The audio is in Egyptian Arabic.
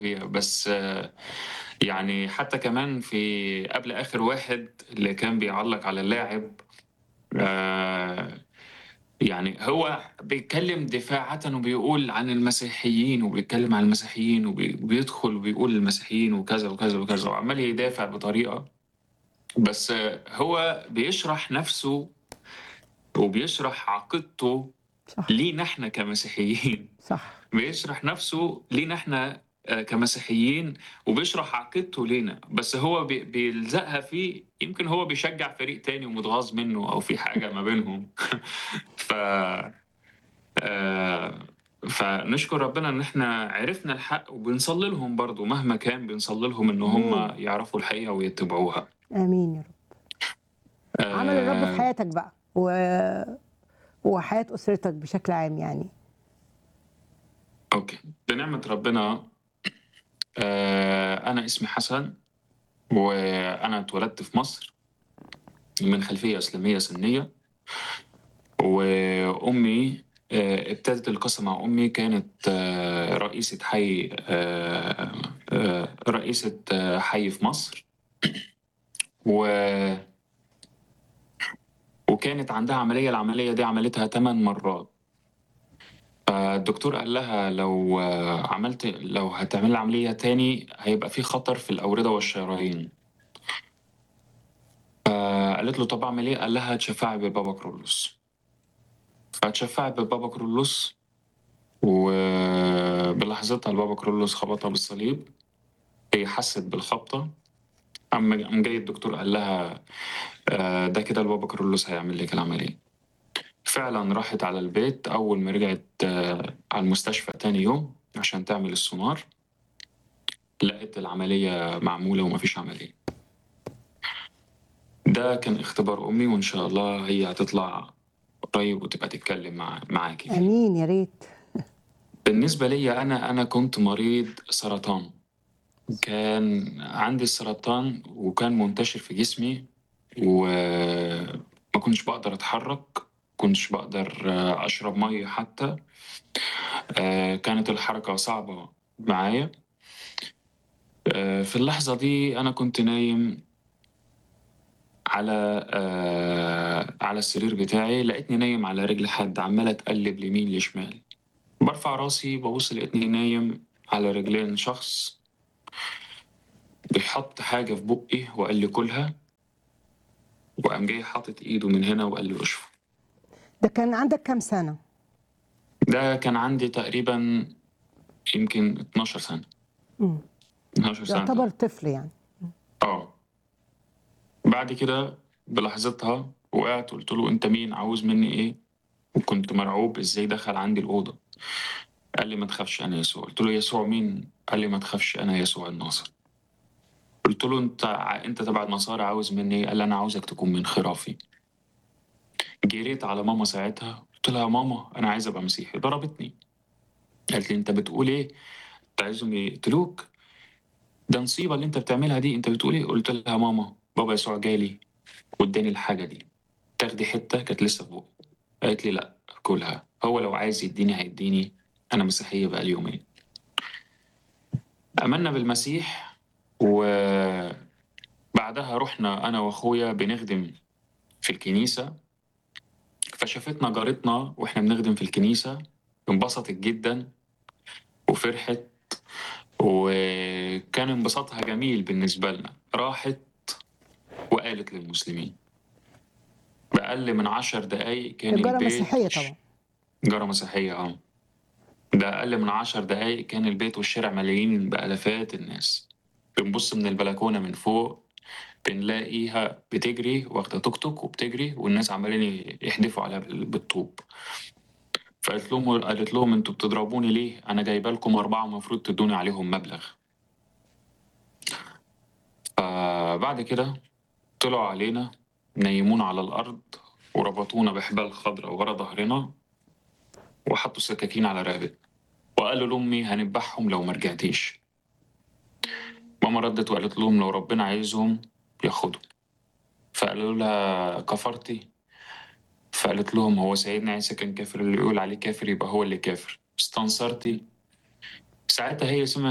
فيها بس آه، يعني حتى كمان في قبل آخر واحد اللي كان بيعلق على اللاعب آه، يعني هو بيتكلم دفاعة وبيقول عن المسيحيين وبيتكلم عن المسيحيين وبي- وبيدخل وبيقول المسيحيين وكذا وكذا وكذا وعمال يدافع بطريقة بس آه، هو بيشرح نفسه وبيشرح عقيدته صح لينا احنا كمسيحيين صح بيشرح نفسه لينا احنا آه، كمسيحيين وبيشرح عقيدته لينا بس هو بي- بيلزقها فيه يمكن هو بيشجع فريق تاني ومتغاظ منه او في حاجه ما بينهم ف آه، فنشكر ربنا ان احنا عرفنا الحق وبنصلي لهم برضو مهما كان بنصلي لهم ان هم امين يعرفوا الحقيقه ويتبعوها امين يا رب عمل الرب في آه، حياتك بقى و... وحياه اسرتك بشكل عام يعني اوكي بنعمه ربنا آه، انا اسمي حسن وانا اتولدت في مصر من خلفيه اسلاميه سنيه وامي آه، ابتدت القصه مع امي كانت آه، رئيسه حي آه، آه، رئيسه آه، حي في مصر و وكانت عندها عمليه العمليه دي عملتها 8 مرات فالدكتور قال لها لو آه، عملت لو هتعمل عمليه تاني هيبقى في خطر في الاورده والشرايين فقالت له طب اعمل ايه قال لها تشفعي ببابا كرولوس فاتشفعت ببابا كرولوس وبلحظتها البابا كرولوس خبطها بالصليب هي حست بالخبطة قام قام جاي الدكتور قال لها آه، ده كده البابا كرولوس هيعمل لك العملية فعلا راحت على البيت أول ما رجعت آه، على المستشفى تاني يوم عشان تعمل السونار لقيت العملية معمولة ومفيش عملية ده كان اختبار أمي وإن شاء الله هي هتطلع قريب وتبقى تتكلم مع معاكي فيه امين يا ريت بالنسبة لي أنا أنا كنت مريض سرطان كان عندي السرطان وكان منتشر في جسمي وما كنتش بقدر أتحرك كنتش بقدر آه، أشرب مية حتى آه، كانت الحركة صعبة معايا آه، في اللحظة دي أنا كنت نايم على آه، على السرير بتاعي لقيتني نايم على رجل حد عمال أتقلب ليمين لشمال برفع راسي ببص لقيتني نايم على رجلين شخص بيحط حاجة في بقي وقال لي كلها وقام جاي حاطط ايده من هنا وقال لي اشفط ده كان عندك كام سنه ده كان عندي تقريبا يمكن 12 سنة مم. 12 سنة يعتبر طفل يعني اه بعد كده بلحظتها وقعت قلت له انت مين عاوز مني ايه وكنت مرعوب ازاي دخل عندي الأوضة قال لي ما تخافش انا يسوع قلت له يسوع مين قال لي ما تخافش انا يسوع الناصر قلت له انت ع- انت تبع النصارى عاوز مني ايه قال لي انا عاوزك تكون من خرافي جريت على ماما ساعتها قلت لها يا ماما انا عايز ابقى مسيحي ضربتني قالت لي انت بتقول ايه انت عايزهم يقتلوك ده نصيبه اللي انت بتعملها دي انت بتقول ايه قلت لها يا ماما بابا يسوع جالي واداني الحاجه دي تاخدي حته كانت لسه في بقي قالت لي لا كلها هو لو عايز يديني هيديني انا مسيحيه بقى يومين امنا بالمسيح وبعدها رحنا انا واخويا بنخدم في الكنيسه فشافتنا جارتنا واحنا بنخدم في الكنيسه انبسطت جدا وفرحت وكان انبساطها جميل بالنسبه لنا راحت وقالت للمسلمين بأقل من عشر دقايق كان الجاره البيت مسيحيه طبعا جارة مسيحية اه ده أقل من عشر دقايق كان البيت والشارع مليانين بآلافات الناس بنبص من البلكونة من فوق بنلاقيها بتجري واخدة توك توك وبتجري والناس عمالين يحدفوا عليها بال- بالطوب فقالت لهم قالت لهم انتوا بتضربوني ليه؟ أنا جايبة لكم أربعة المفروض تدوني عليهم مبلغ فبعد كده طلعوا علينا نيمونا على الأرض وربطونا بحبال خضراء ورا ظهرنا وحطوا سكاكين على رقبتنا وقالوا لأمي هنذبحهم لو ما رجعتيش ماما ردت وقالت لهم لو ربنا عايزهم ياخدهم فقالوا لها كفرتي فقالت لهم هو سيدنا عيسى كان كافر اللي يقول عليه كافر يبقى هو اللي كافر استنصرتي ساعتها هي سمعت